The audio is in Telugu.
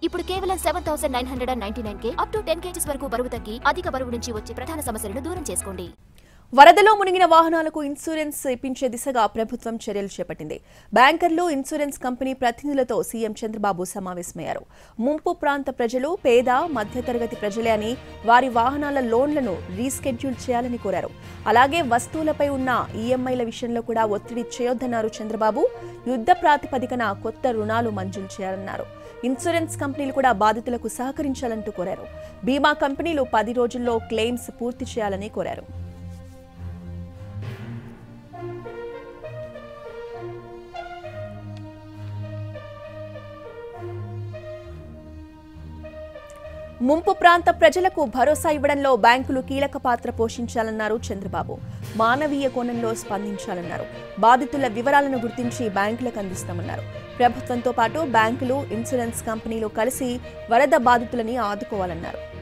ఇప్పుడు కేవలం seven thousand nine hundred and ninety nine కే అప్ టు టెన్ కేజీస్ వరకు బరువు తగ్గి అధిక బరువు నుంచి వచ్చే ప్రధాన సమస్యలను దూరం చేసుకోండి వరదలో మునిగిన వాహనాలకు ఇన్సూరెన్స్ ఇప్పించే దిశగా ప్రభుత్వం చర్యలు చేపట్టింది బ్యాంకర్లు ఇన్సూరెన్స్ కంపెనీ ప్రతినిధులతో సీఎం చంద్రబాబు సమావేశమయ్యారు ముంపు ప్రాంత ప్రజలు పేద మధ్యతరగతి ప్రజలే అని వారి వాహనాల లోన్లను రీస్కెడ్యూల్ చేయాలని కోరారు అలాగే వస్తువులపై ఉన్న ఈఎంఐల విషయంలో కూడా ఒత్తిడి చేయొద్దన్నారు చంద్రబాబు యుద్ధ ప్రాతిపదికన కొత్త రుణాలు మంజూరు చేయాలన్నారు ఇన్సూరెన్స్ కంపెనీలు కూడా బాధితులకు సహకరించాలంటూ కోరారు బీమా కంపెనీలు పది రోజుల్లో క్లెయిమ్స్ పూర్తి చేయాలని కోరారు ముంపు ప్రాంత ప్రజలకు భరోసా ఇవ్వడంలో బ్యాంకులు కీలక పాత్ర పోషించాలన్నారు చంద్రబాబు మానవీయ కోణంలో స్పందించాలన్నారు బాధితుల వివరాలను గుర్తించి బ్యాంకులకు అందిస్తామన్నారు ప్రభుత్వంతో పాటు బ్యాంకులు ఇన్సూరెన్స్ కంపెనీలు కలిసి వరద బాధితులని ఆదుకోవాలన్నారు